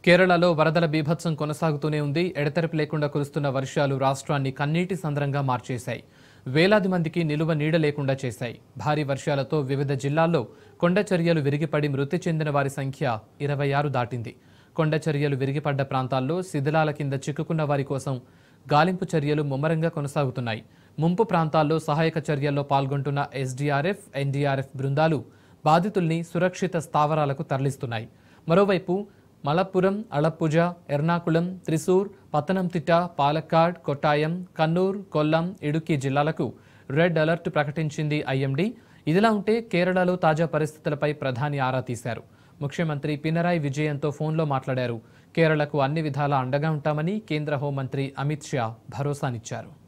కేరళలో వరదల బీభత్సం కొనసాగుతూనే ఉంది ఎడతెరపి లేకుండా కురుస్తున్న వర్షాలు రాష్ట్రాన్ని కన్నీటి సంద్రంగా మార్చేశాయి వేలాది మందికి నిలువ నీడ లేకుండా చేశాయి భారీ వర్షాలతో వివిధ జిల్లాల్లో కొండ చర్యలు విరిగిపడి మృతి చెందిన వారి సంఖ్య ఇరవై ఆరు దాటింది కొండ చర్యలు విరిగిపడ్డ ప్రాంతాల్లో శిథిలాల కింద చిక్కుకున్న వారి కోసం గాలింపు చర్యలు ముమ్మరంగా కొనసాగుతున్నాయి ముంపు ప్రాంతాల్లో సహాయక చర్యల్లో పాల్గొంటున్న ఎస్డీఆర్ఎఫ్ ఎన్డీఆర్ఎఫ్ బృందాలు బాధితుల్ని సురక్షిత స్థావరాలకు తరలిస్తున్నాయి మరోవైపు మలప్పురం అళప్పుజ ఎర్నాకుళం త్రిశూర్ పతనంతిట్ట పాలక్కాడ్ కొట్టాయం కన్నూర్ కొల్లం ఇడుక్కి జిల్లాలకు రెడ్ అలర్ట్ ప్రకటించింది ఐఎండీ ఇదిలా ఉంటే కేరళలో తాజా పరిస్థితులపై ప్రధాని ఆరా తీశారు ముఖ్యమంత్రి పినరాయి విజయన్తో ఫోన్లో మాట్లాడారు కేరళకు అన్ని విధాలా అండగా ఉంటామని కేంద్ర హోంమంత్రి అమిత్ షా భరోసానిచ్చారు